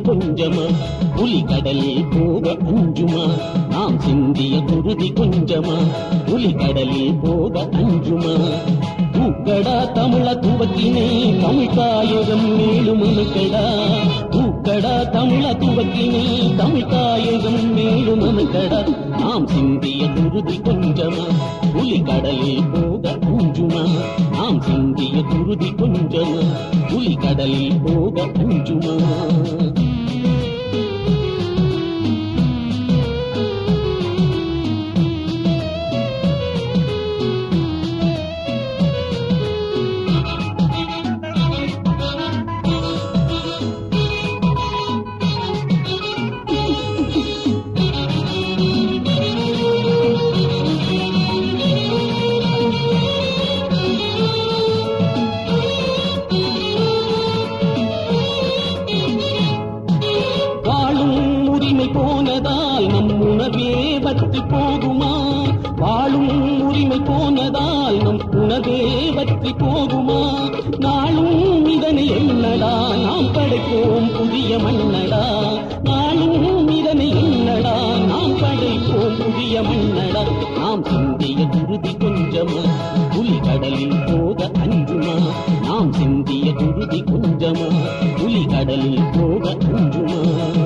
கொஞ்சமா புலி கடலில் போக அஞ்சுமா நாம் சிந்திய குருதி கொஞ்சமா புலி கடலில் போக அஞ்சுமா பூக்கடா தமிழ துவக்கினே தமிழ் தாயகம் மேலும் அணுக்கடா பூக்கடா தமிழ துவக்கினே தமிழ் தாயகம் மேலும் அணுக்கடா நாம் சிந்திய குருதி கொஞ்சமா புலி கடலில் போக அஞ்சுமா நாம் சிந்திய குருதி கொஞ்சமா புலி கடலில் போக அஞ்சுமா வாழும் உரிமை போனதால் நம் உணர்வே வற்றி போகுமா வாழும் உரிமை போனதால் நம் உணர்வே வற்றி போகுமா நாளும் இதனை என்னடா நாம் படைப்போம் புதிய மன்னடா நாளும் இதனை என்னடா நாம் படைப்போம் புதிய மன்னடா நாம் சிந்திய குருதி கொஞ்சமா புலி கடலில் போக அஞ்சுமா நாம் சிந்திய குருதி கொஞ்சமா புலி கடலில் போக அஞ்சுமா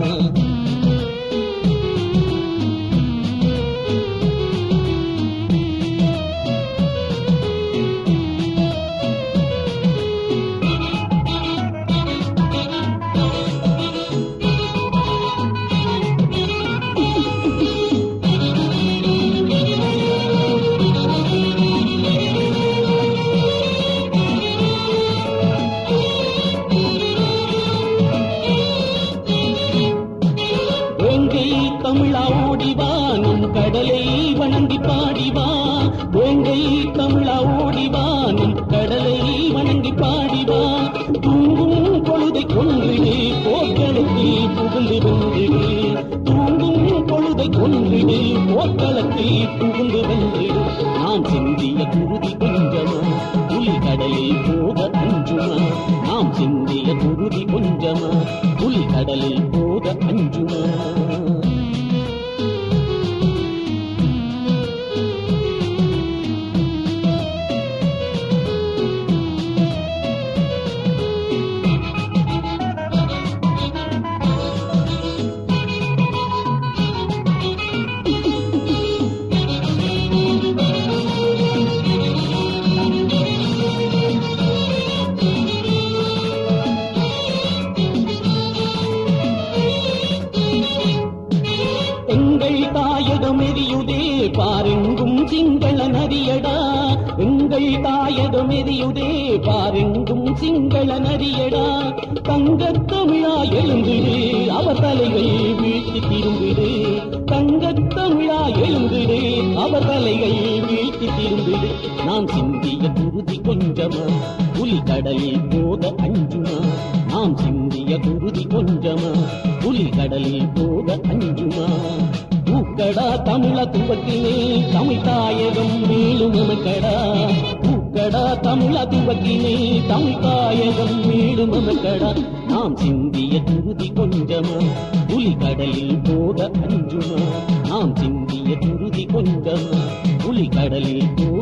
வேங்கை தமிழா ஓடிவா நம் கடலை வணங்கி பாடிவா வேங்கை தமிழா ஓடிவா நம் கடலை வணங்கி பாடிவா தூங்கும் பொழுதை கொன்றிடு போர்க்களத்தில் புகுந்து வென்றிடு தூங்கும் பொழுதை கொன்றிடு போர்க்களத்தில் புகுந்து வென்றிடு நாம் சிந்திய குருதி கொஞ்சமா புலி கடலில் போக அஞ்சுமா நாம் சிந்திய குருதி கொஞ்சமா புலி கடலில் போக அஞ்சுமா எங்கள் தாயகம் எரியுதே பாரெங்கும் சிங்கள நரியடா எங்கள் தாயகம் எரியுதே பாரெங்கும் சிங்கள நரியடா தங்கத் தமிழா எழுந்திடு அவர் தலைகள் வீழ்த்தி திரும்பிடு தங்கத் தமிழா எழுந்திடு அவர் தலைகள் வீழ்த்தி திரும்பிடு நாம் சிந்திய குருதி கொஞ்சமா புலி கடலில் போக அஞ்சுமா நாம் சிந்திய குருதி கொஞ்சமா புலி கடலில் போக அஞ்சுமா பூக்கடா தமிழ துவக்கினே தமிழ் தாயகம் மேலும் நமக்கடா பூக்கடா தமிழ துவக்கினே தமிழ் தாயகம் மேலும் நமக்கடா நாம் சிந்திய குருதி கொஞ்சமா புலி கடலில் போக அஞ்சுமா நாம் சிந்திய குருதி கொஞ்சமா புலி கடலில் போக